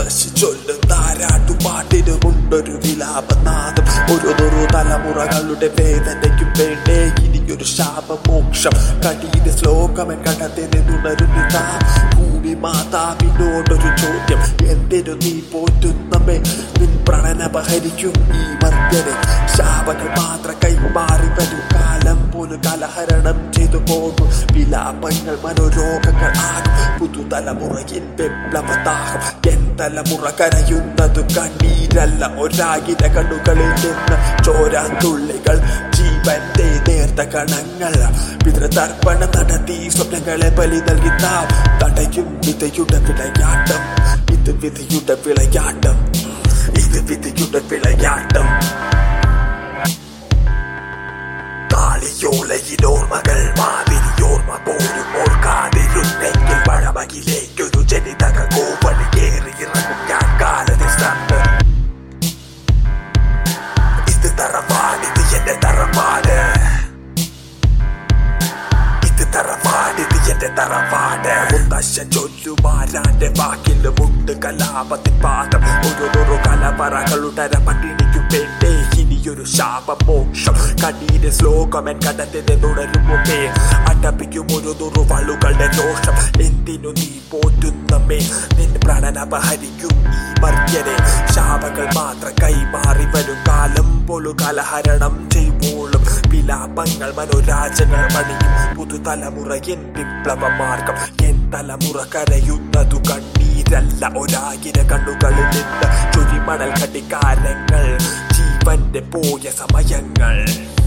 മുത്തശ്ശി ചൊല്ലുന്നാരാട്ടുപാട്ടിനുമുണ്ടൊരു വിലാപനാദം ഒരു നൂറു തലമുറകളുടെ വേദനയ്ക്കും വേണ്ടേ ഇനിയൊരു ശാപമോക്ഷം കടീര ശ്ലോകമൻ കടത്തിൽ നിന്നുണരുന്നിതാ ഭൂമി മാതാവിനോടൊരു ചോദ്യം എന്തിനു നീ പോറ്റുന്നമേ നിൻ പ്രണനപഹരിക്കും ഈ മർദ്ദനെ ശാപങ്ങൾ മാത്ര കൈമാറി വരും കാലം പോലും കലഹരണം ചെയ്തു പോകും വിലാപങ്ങൾ മനോരോഗങ്ങൾ ആകും പുതുതലമുറയിൽ വിപ്ലവദാഹം എൻ തലമുറ കരയുന്നതു കണ്ണീരല്ല ഒരാകിര കണ്ണുകളിൽ നിന്ന് ചോരാത്തുള്ളികൾ ജീവന്റെ നേർത്ത കണങ്ങൾ പിതൃതർപ്പണം നടത്തി സ്വപ്നങ്ങളെ ബലി നൽകി നാം തടയും വിതയുടെ വിളയാട്ടം ഇത് വിധിയുടെ വിളയാട്ടം ഇത് വിധിയുടെ വിളയാട്ടം താളിയോലയിലോർമകൾ മാതിരിയോർമ്മ പോലും ഓർക്കാതിരുന്നെങ്കിൽ പഴമകിലേക്കൊരു ജനിതക കോവണി കേറിയിറങ്ങും ഞാൻ കാലനിസ്തണ്ട് ഇത് തറവാട് ഇത് എന്റെ തറവാട് ഇത് തറവാട് ഇത് എന്റെ തറവാട് മുത്തശ്ശ ചൊല്ലുമാരാന്റെ വാക്കിലുമുണ്ട് കലാപത്തിൻ പാദം ഒരു നൂറു കലപറകളുടെ പട്ടിണിക്കും വേണ്ടേ ഇനിയൊരു ശാപമോക്ഷം കണ്ണീര് ശ്ലോകമൻ കടത്തിന്റെ തുടരുമേ അടപ്പിക്കും ഒരു നൂറു വളുകളുടെ ദോഷം എന്തിനു നീ പോറ്റുന്നമേ നിൻ പ്രാണനപഹരിക്കും ഈ മർദ്യനെ ശാപങ്ങൾ മാത്രം കൈമാറി വരും കാലം പോലും കലഹരണം ചെയ്യുമ്പോഴും വിലാപങ്ങൾ മനോരാജങ്ങൾ പണിയും പുതുതലമുറയിൻ വിപ്ലവ മാർഗം എൻ തലമുറ കരയുന്നതു കണ്ണീരല്ല ഒരായിര കണ്ണുകളിൽ നിന്ന് ചുരിമണൽ കടികാരങ്ങൾ ജീവന്റെ പോയ സമയങ്ങൾ